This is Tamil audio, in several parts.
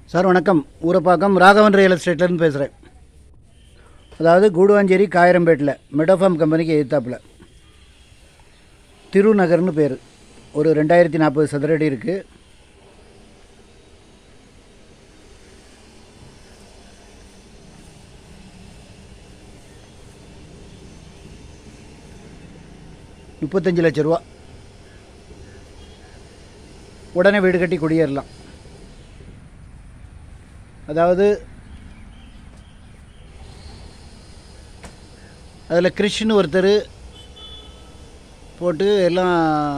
சார் வணக்கம் ஊரப்பாக்கம் ராகவன் ரியல் எஸ்டேட்லேருந்து பேசுகிறேன் அதாவது கூடுவாஞ்சேரி காயரம்பேட்டில் மெடோஃபார்ம் கம்பெனிக்கு எதிர்த்தாப்பில் திருநகர்னு பேர் ஒரு ரெண்டாயிரத்தி நாற்பது சதுரடி இருக்குது முப்பத்தஞ்சு லட்ச ரூபா உடனே வீடு கட்டி குடியேறலாம் அதாவது அதில் கிறிஷ்னு ஒருத்தர் போட்டு எல்லாம்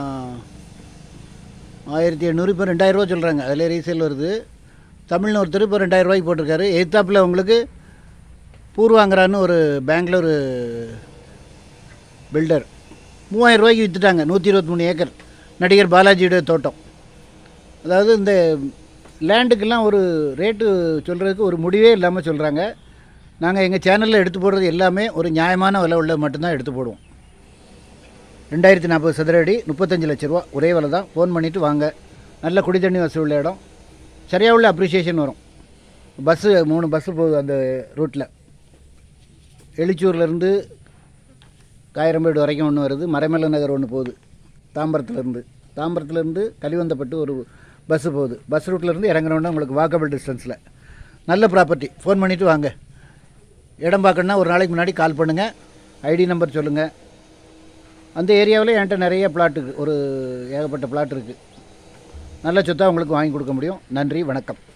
ஆயிரத்தி எண்ணூறு இப்போ ரெண்டாயிரரூவா சொல்கிறாங்க அதில் ரீசேல் வருது தமிழ்னு ஒருத்தர் இப்போ ரெண்டாயிரரூவாய்க்கு போட்டிருக்காரு எய்த்தாப்பில் உங்களுக்கு பூர்வாங்கரான்னு ஒரு பேங்க்கில் ஒரு பில்டர் மூவாயிரம் ரூபாய்க்கு விற்றுட்டாங்க நூற்றி இருபத்தி மூணு ஏக்கர் நடிகர் பாலாஜியோட தோட்டம் அதாவது இந்த லேண்டுக்கெல்லாம் ஒரு ரேட்டு சொல்கிறதுக்கு ஒரு முடிவே இல்லாமல் சொல்கிறாங்க நாங்கள் எங்கள் சேனலில் எடுத்து போடுறது எல்லாமே ஒரு நியாயமான விலை உள்ள மட்டும்தான் எடுத்து போடுவோம் ரெண்டாயிரத்தி நாற்பது சதுர அடி முப்பத்தஞ்சு லட்ச ரூபா ஒரே விலை தான் ஃபோன் பண்ணிவிட்டு வாங்க நல்ல குடி தண்ணி வசதி உள்ள இடம் சரியாக உள்ள அப்ரிசியேஷன் வரும் பஸ்ஸு மூணு பஸ்ஸு போகுது அந்த ரூட்டில் எழுச்சூர்லேருந்து காயிரம்பேடு வரைக்கும் ஒன்று வருது மறைமலை நகர் ஒன்று போகுது தாம்பரத்துலேருந்து தாம்பரத்துலேருந்து கலிவந்தப்பட்டு ஒரு பஸ்ஸு போகுது பஸ் ரூட்லேருந்து இறங்குறோன்னா உங்களுக்கு வாக்கபிள் டிஸ்டன்ஸில் நல்ல ப்ராப்பர்ட்டி ஃபோன் பண்ணிவிட்டு வாங்க இடம் பார்க்கணுன்னா ஒரு நாளைக்கு முன்னாடி கால் பண்ணுங்கள் ஐடி நம்பர் சொல்லுங்கள் அந்த ஏரியாவில் என்கிட்ட நிறைய பிளாட்டுக்கு ஒரு ஏகப்பட்ட பிளாட் இருக்குது நல்ல சொத்தாக உங்களுக்கு வாங்கி கொடுக்க முடியும் நன்றி வணக்கம்